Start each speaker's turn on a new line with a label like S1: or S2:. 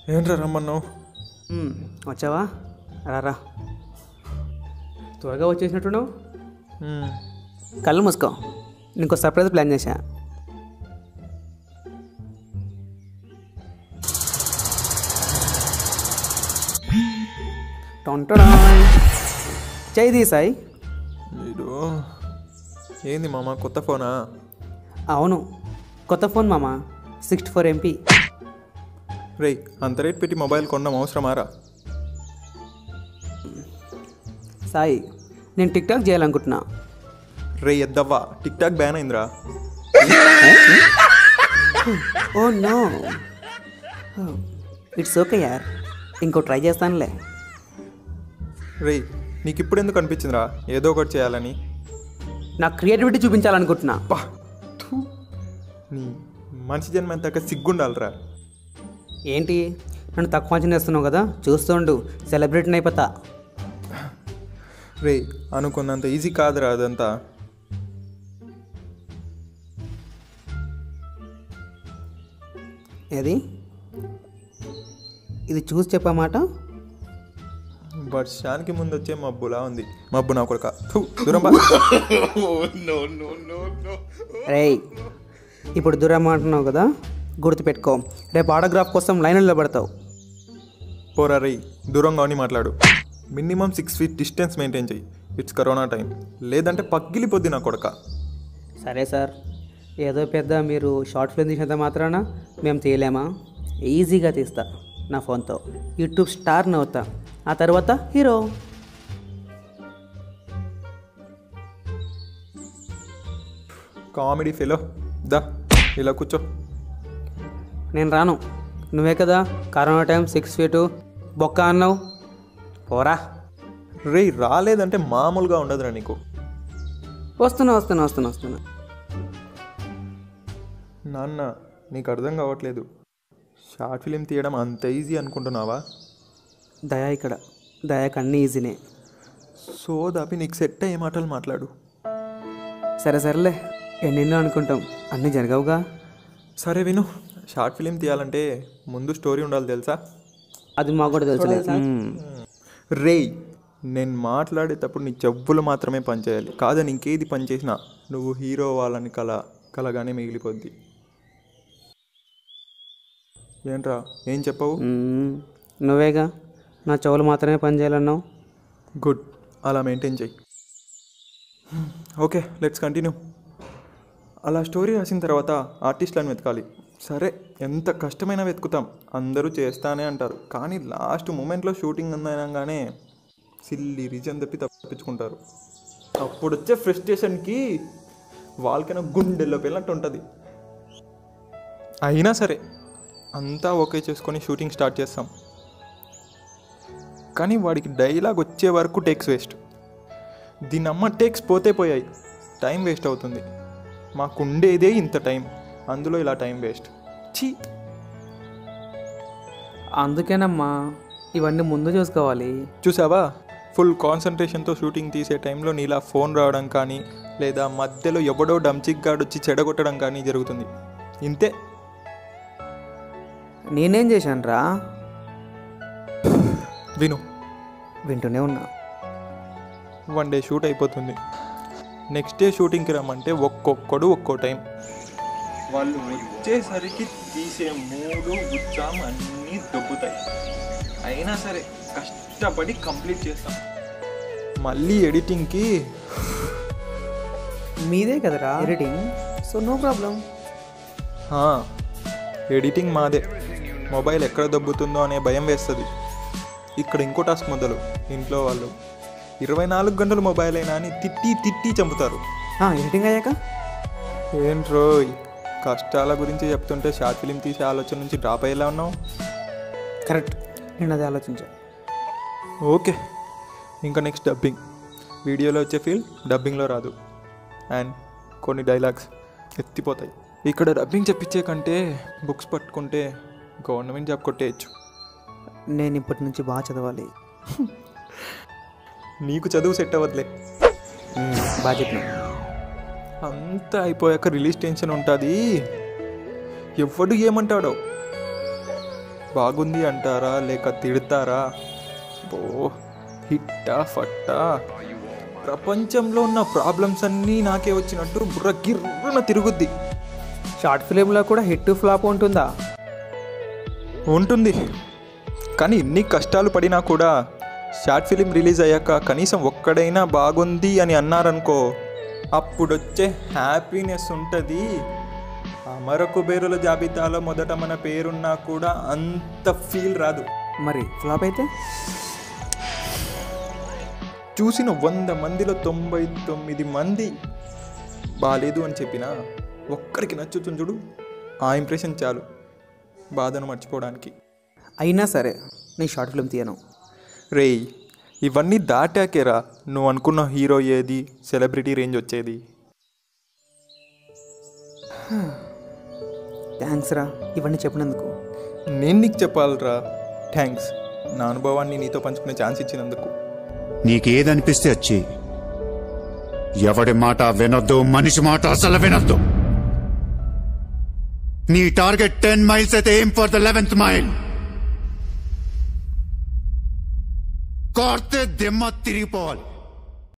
S1: ఏంట్రా రమ్మన్నావు
S2: మ్మ్, వచ్చావా రారా త్వరగా వచ్చేసినట్టున్నావు
S1: మ్మ్.
S2: కళ్ళు మూసుకో నీకు సర్ప్రైజ్ ప్లాన్ చేశా టొంటడాయ్. చేయి తీ సాయి
S1: మీరు ఏంది మామ కొత్త ఫోనా
S2: అవును కొత్త ఫోన్ మామ సిక్స్టీ ఫోర్ ఎంపీ
S1: రేయ్ అంత రేట్ పెట్టి మొబైల్ కొనడం అవసరమారా
S2: సాయి నేను టిక్ టాక్ చేయాలనుకుంటున్నా
S1: రే ఎద్దవ్వా టిక్ టాక్ బ్యాన్ అయిందిరా
S2: ఓ నో ఇట్స్ ఓకే యార్ ఇంకో ట్రై చేస్తానులే
S1: రేయ్ నీకు ఇప్పుడు ఎందుకు అనిపించిందిరా ఏదో ఒకటి చేయాలని
S2: నా క్రియేటివిటీ చూపించాలనుకుంటున్నా
S1: పా థూ. నీ మనిషి జన్మ ఎంత సిగ్గుండాలిరా
S2: ఏంటి నన్ను తక్కువ అంచనా వేస్తున్నావు కదా చూస్తుండు సెలబ్రిటీని అయిపోతా
S1: రే అనుకున్నంత ఈజీ కాదురా అదంతా
S2: ఏది ఇది చూసి చెప్పమాట
S1: వర్షానికి ముందు వచ్చే మబ్బులా ఉంది మబ్బు నా కొడుక థూ, దూరం బా.
S2: రేయ్ ఇప్పుడు దూరం అంటున్నావు కదా గుర్తుపెట్టుకో రేపు ఆటోగ్రాఫ్ కోసం లైన్లో నిలబడతావు
S1: పోరా రేయ్ దూరంగా అని మాట్లాడు minimum six feet distance maintain చెయ్యి ఇట్స్ కరోనా టైం లేదంటే పగిలిపోద్ది నా కొడక
S2: సరే సార్ ఏదో పెద్ద మీరు షార్ట్ ఫిల్మ్ తీసినంత మాత్రాన మేము తీయలేమా ఈజీగా తీస్తా నా ఫోన్తో యూట్యూబ్ స్టార్ని అవుతా ఆ తర్వాత హీరో
S1: కామెడీ ఫెలో దా ఇలా కూర్చో
S2: నేను రాను నువ్వే కదా కరోనా టైం సిక్స్ ఫీటు బొక్క అన్నావు పోరా
S1: రేయ్ రాలేదంటే మామూలుగా ఉండదురా నీకు
S2: వస్తున్నా వస్తున్నా వస్తున్నా వస్తున్నా
S1: నాన్న నీకు అర్థం కావట్లేదు షార్ట్ ఫిలిం తీయడం అంత ఈజీ అనుకుంటున్నావా
S2: దయా ఇక్కడ దయాకి అన్నీ ఈజీనే
S1: సో దాపి నీకు సెట్ అయ్యే మాటలు మాట్లాడు
S2: సరే సరేలే ఎన్నెన్నో అనుకుంటాం అన్నీ జరగవుగా
S1: సరే విను షార్ట్ ఫిలిం తీయాలంటే ముందు స్టోరీ ఉండాలి తెలుసా
S2: అది మాకు కూడా తెలుసులేదు
S1: రేయ్ నేను మాట్లాడేటప్పుడు నీ చెవులు మాత్రమే పనిచేయాలి కాదని ఇంకేది పని చేసినా నువ్వు హీరో అవ్వాలని కల కలగానే మిగిలిపోద్ది ఏంట్రా ఏం చెప్పవు
S2: నువ్వేగా నా చెవులు మాత్రమే పనిచేయాలన్నావు
S1: గుడ్ అలా మెయింటైన్ చెయ్యి ఓకే లెట్స్ కంటిన్యూ అలా స్టోరీ రాసిన తర్వాత ఆర్టిస్ట్లను వెతకాలి సరే ఎంత కష్టమైనా వెతుకుతాం అందరూ చేస్తానే అంటారు కానీ లాస్ట్ మూమెంట్లో షూటింగ్ ఉందనగానే సిల్లి రీజన్ తప్పి తప్పించుకుంటారు అప్పుడు వచ్చే ఫ్రస్ట్రేషన్కి వాళ్ళకైనా గుండెల్లో వెళ్ళినట్టు ఉంటుంది అయినా సరే అంతా ఓకే చేసుకొని షూటింగ్ స్టార్ట్ చేస్తాం కానీ వాడికి డైలాగ్ వచ్చే వరకు టేక్స్ వేస్ట్ దీని అమ్మ టేక్స్ పోతే పోయాయి టైం వేస్ట్ అవుతుంది మాకుండేదే ఇంత టైం అందులో ఇలా టైం వేస్ట్ ఛీ
S2: అందుకేనమ్మా ఇవన్నీ ముందు చూసుకోవాలి
S1: చూసావా ఫుల్ కాన్సన్ట్రేషన్తో షూటింగ్ తీసే టైంలో నీలా ఫోన్ రావడం కానీ లేదా మధ్యలో ఎవడో డంచిక్ గార్డ్ వచ్చి చెడగొట్టడం కానీ జరుగుతుంది ఇంతే
S2: నేనేం చేశాను రా
S1: విను
S2: వింటూనే ఉన్నా
S1: వన్ డే షూట్ అయిపోతుంది నెక్స్ట్ డే షూటింగ్కి రమ్మంటే ఒక్కొక్కడు ఒక్కో టైం వాళ్ళు వచ్చేసరికి తీసే మూడు ఉత్సాహం అన్నీ దొబ్బుతాయి అయినా సరే కష్టపడి కంప్లీట్ చేస్తాం మళ్ళీ ఎడిటింగ్కి
S2: మీదే కదరా ఎడిటింగ్ సో నో ప్రాబ్లం
S1: హా, ఎడిటింగ్ మాదే మొబైల్ ఎక్కడ దొబ్బుతుందో అనే భయం వేస్తుంది ఇక్కడ ఇంకో టాస్క్ మొదలు ఇంట్లో వాళ్ళు ఇరవై నాలుగు గంటలు మొబైల్ అయినా అని తిట్టి తిట్టి చంపుతారు
S2: ఎడిటింగ్ అయ్యాక
S1: ఏంట్రోయ్ కష్టాల గురించి చెప్తుంటే షార్ట్ ఫిలిం తీసే ఆలోచన నుంచి డ్రాప్ అయ్యేలా ఉన్నావు
S2: కరెక్ట్ నేను అదే ఆలోచించా
S1: ఓకే ఇంకా నెక్స్ట్ డబ్బింగ్ వీడియోలో వచ్చే ఫీల్ డబ్బింగ్లో రాదు అండ్ కొన్ని డైలాగ్స్ ఎత్తిపోతాయి ఇక్కడ డబ్బింగ్ చెప్పించే కంటే బుక్స్ పట్టుకుంటే గవర్నమెంట్ జాబ్ కొట్టేయచ్చు
S2: నేను ఇప్పటి నుంచి బాగా చదవాలి
S1: నీకు చదువు సెట్ అవ్వదులే
S2: బాగా చెప్పినా
S1: అంతా అయిపోయాక రిలీజ్ టెన్షన్ ఉంటుంది ఎవడు ఏమంటాడో బాగుంది అంటారా లేక తిడతారా బో హిట్టా ఫట్టా ప్రపంచంలో ఉన్న ప్రాబ్లమ్స్ అన్నీ నాకే వచ్చినట్టు బుర్ర గిర్రున తిరుగుద్ది
S2: షార్ట్ ఫిలింలో కూడా హిట్ ఫ్లాప్ ఉంటుందా
S1: ఉంటుంది కానీ ఇన్ని కష్టాలు పడినా కూడా షార్ట్ ఫిలిం రిలీజ్ అయ్యాక కనీసం ఒక్కడైనా బాగుంది అని అన్నారనుకో అప్పుడొచ్చే హ్యాపీనెస్ ఉంటుంది అమర కుబేరుల జాబితాలో మొదట మన పేరున్నా కూడా అంత ఫీల్ రాదు
S2: మరి ఫ్లాప్ అయితే
S1: చూసిన వంద మందిలో తొంభై తొమ్మిది మంది బాగాలేదు అని చెప్పినా ఒక్కరికి నచ్చుతుంది చూడు ఆ ఇంప్రెషన్ చాలు బాధను మర్చిపోవడానికి
S2: అయినా సరే నేను షార్ట్ ఫిల్మ్ తీయను
S1: రేయ్ ఇవన్నీ దాటాకేరా నువ్వు అనుకున్న హీరో ఏది సెలబ్రిటీ రేంజ్ వచ్చేది
S2: థ్యాంక్స్ రా ఇవన్నీ చెప్పినందుకు
S1: నేను నీకు చెప్పాలరా థ్యాంక్స్ నా అనుభవాన్ని నీతో పంచుకునే ఛాన్స్ ఇచ్చినందుకు
S3: నీకేదనిపిస్తే వచ్చి ఎవడి మాట వినొద్దు మనిషి మాట అసలు వినొద్దు నీ టార్గెట్ టెన్ మైల్స్ అయితే ఏం ఫర్ ద లెవెన్త్ మైల్ కార్తే దిమ్మ తిరిగిపోవాలి